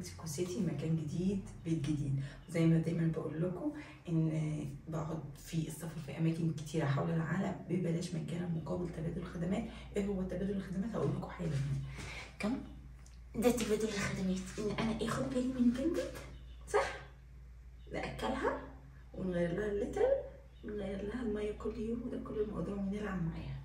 مكسيكو سيتي مكان جديد بيت جديد زي ما دايما بقول لكم ان بقعد في السفر في اماكن كتيره حول العالم ببلاش مجانا مقابل تبادل الخدمات ايه هو تبادل الخدمات هقول لكم حالا كم ده تبادل الخدمات ان انا اخد بالي من بنتك صح ناكلها ونغير لها اللتر ونغير لها الميه كل يوم وده كل الموضوع ونلعب معاها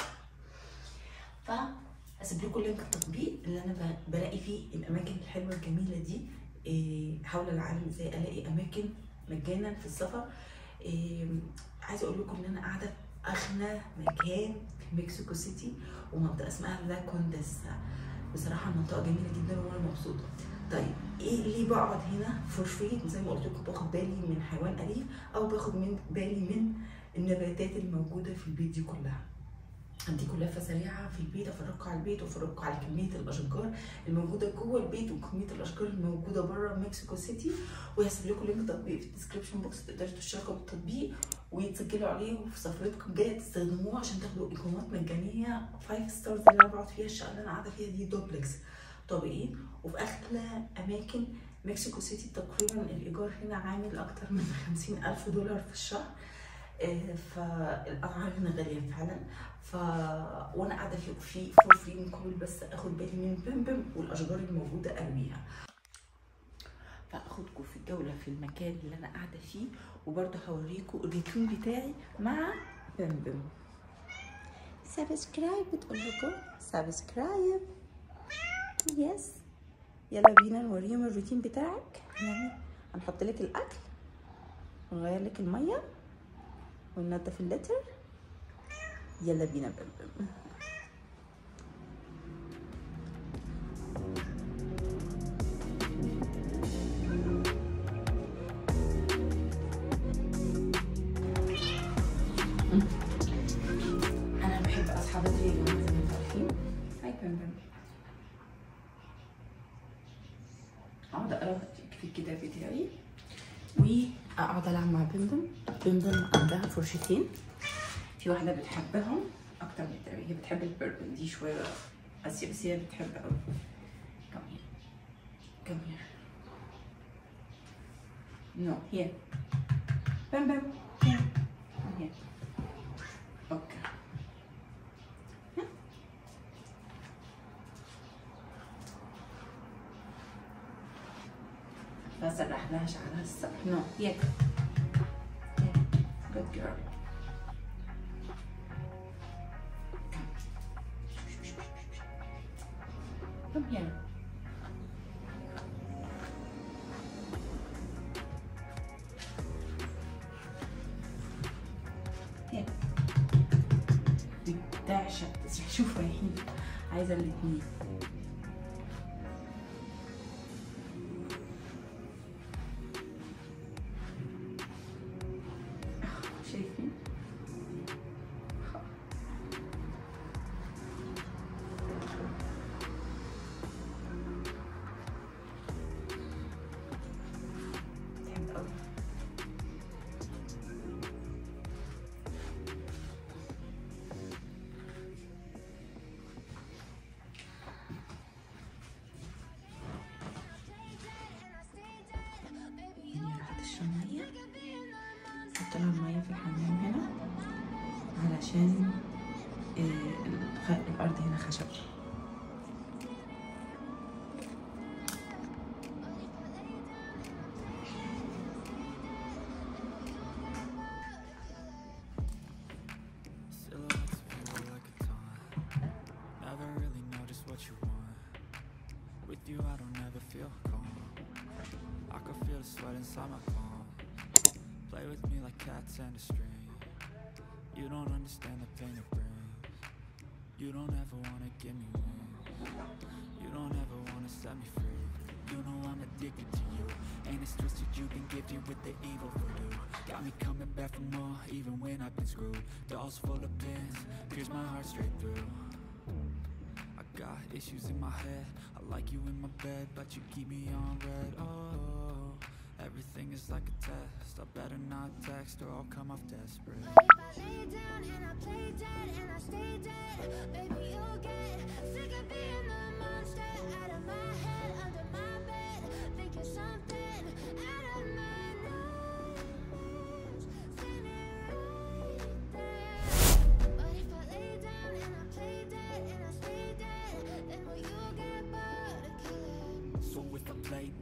فهسيب لكم لينك التطبيق اللي انا ب- بلاقي فيه الاماكن الحلوه الجميله دي إيه، حول العالم ازاي الاقي اماكن مجانا في السفر إيه، عايزه اقول لكم ان انا قاعده في اغنى مكان في مكسيكو سيتي ومنطقه اسمها لا كونديسا بصراحه المنطقه جميله جدا وانا مبسوطه طيب ايه ليه بقعد هنا فور فري زي ما قلت لكم باخد بالي من حيوان اليف او باخد من بالي من النباتات الموجوده في البيت دي كلها دي كلها سريعه في البيت افرجكم على البيت وافرجكم على كميه الاشجار الموجوده جوه البيت وكميه الاشجار الموجوده بره مكسيكو سيتي وهسيب لكم لينك تطبيق في الديسكربشن بوكس تقدروا تشتركوا بالتطبيق وتسجلوا عليه وفي سفرتكم الجايه تستخدموه عشان تاخدوا اقامات مجانيه 5 ستارز اللي انا بقعد فيها الشقه اللي انا قاعده فيها دي دوبلكس طابقين وفي اغلى اماكن مكسيكو سيتي تقريبا الايجار هنا عامل اكتر من 50 الف دولار في الشهر آه، فالاسعار هنا غاليه فعلا ف وانا قاعده في في فور فري مقابل بس اخد بالي من بمبم والاشجار الموجوده ارميها فاخدكم في الجوله في المكان اللي انا قاعده فيه وبرضه هوريكم الروتين بتاعي مع بمبم سبسكرايب بتقول لكم سبسكرايب يس يلا بينا نوريهم الروتين بتاعك يعني هنحط لك الاكل ونغير لك الميه وننضف اللتر يلا بينا بمبم انا بحب اصحى بدري يا جماعه زي ما انتم عارفين هاي بمبم اقعد اقرا في الكتاب بتاعي واقعد العب مع بمبم بمبم عندها فرشتين في واحده بتحبهم اكتر من التانية هي بتحب البربن دي شويه بس بس هي بتحب قوي come here come here no here بم بم here come here اوكي فسرح لها شعرها الصبح نو here here good girl Come here. Here. بتعشق شوف رايحين عايزة الاتنين شايفين بتحب قوي هي راحت تشرب مية حط لها المية في الحمام هنا علشان آه، الخ- الأرض هنا خشب Silhouettes of you are like a taunt. Never really know just what you want. With you, I don't ever feel calm. I can feel the sweat inside my palm. Play with me like cats and a string. You don't understand the pain it brings. You don't ever wanna give me wings. You don't ever wanna set me free. You know I'm addicted to you. Ain't it's twisted you've been gifted with the evil voodoo. Got me coming back for more, even when I've been screwed. Dolls full of pins, pierce my heart straight through. I got issues in my head. I like you in my bed, but you keep me on red. Oh, everything is like a test. I better not text or I'll come off desperate. But if I lay down and I play dead and I stay dead, baby, you'll get sick of being the monster out of my head, under my bed.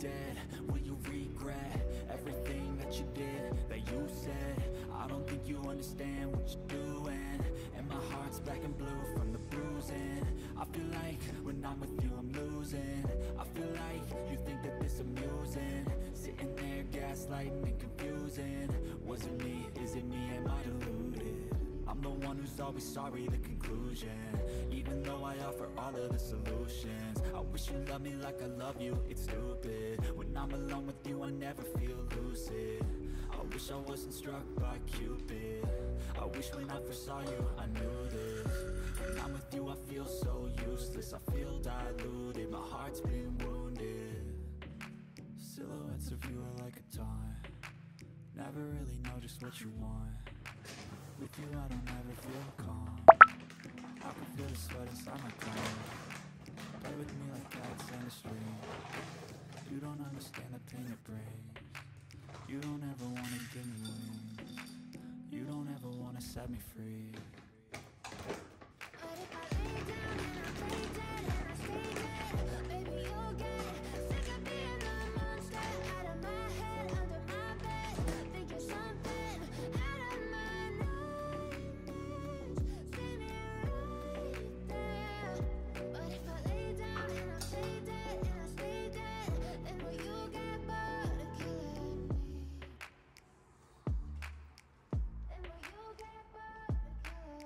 dead? Will you regret everything that you did, that you said? I don't think you understand what you're doing And my heart's black and blue from the bruising I feel like when I'm with you I'm losing I feel like you think that this amusing Sitting there gaslighting and confusing Was it me? Is it me? Am I deluded? I'm the one who's always sorry, the conclusion Even though I offer all of the solutions I wish you loved me like I love you, it's stupid When I'm alone with you I never feel lucid I wish I wasn't struck by Cupid I wish when I first saw you I knew this When I'm with you I feel so useless I feel diluted, my heart's been wounded Silhouettes of you are like a taunt Never really know just what you want With you I don't ever feel calm I can feel the sweat inside my palm Play with me like cats and a string You don't understand the pain it brings You don't ever wanna give me wings You don't ever wanna set me free But if I lay down and I play dead and I stay dead, baby you'll get sick of being the monster out of my head, under my bed. Think you're something out of my nightmares. See me right there. But if I lay down and I play dead and I stay dead, then will you get bored of killing me? Then will you get bored of killing me?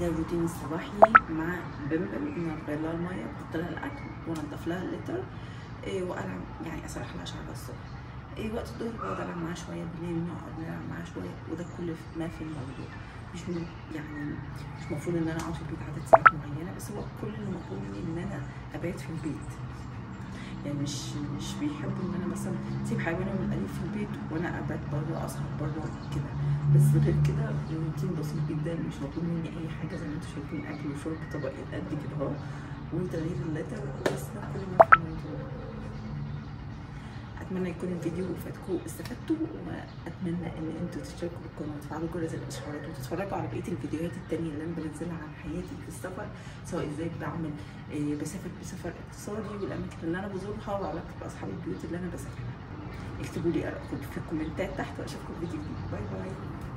ده الروتين الصباحي مع بمبم ان بغير لها الميه بحط لها الاكل وانضف لها اللتر إيه وانا يعني اسرح لها شعرها الصبح إيه وقت الظهر بقعد العب معاها شويه بالليل نقعد نلعب معاها شويه وده كل ما في الموضوع مش م- يعني مش المفروض ان انا اقعد في البيت عدد ساعات معينه بس هو كل اللي مطلوب مني ان انا ابات في البيت يعني مش مش بيحبوا ان انا مثلا اسيب حيوانهم الاليف في البيت وانا ابات بره اسهر بره كده بس غير كده روتين بسيط جدا مش مطلوب مني اي حاجه زي ما انتم شايفين اكل وشرب طبق قد كده اهو وتغيير اللتر بس ده كل ما في الموضوع اتمنى يكون الفيديو فاتكم استفدتوا واتمنى ان انتوا تشتركوا بالقناه وتفعلوا جرس الاشعارات وتتفرجوا على بقيه الفيديوهات التانية اللي انا بنزلها عن حياتي في السفر سواء ازاي بعمل إيه بسافر بسفر اقتصادي والاماكن اللي انا بزورها وعلاقتي باصحاب البيوت اللي انا بسافرها اكتبوا لي ارائكم في الكومنتات تحت واشوفكم في فيديو جديد باي باي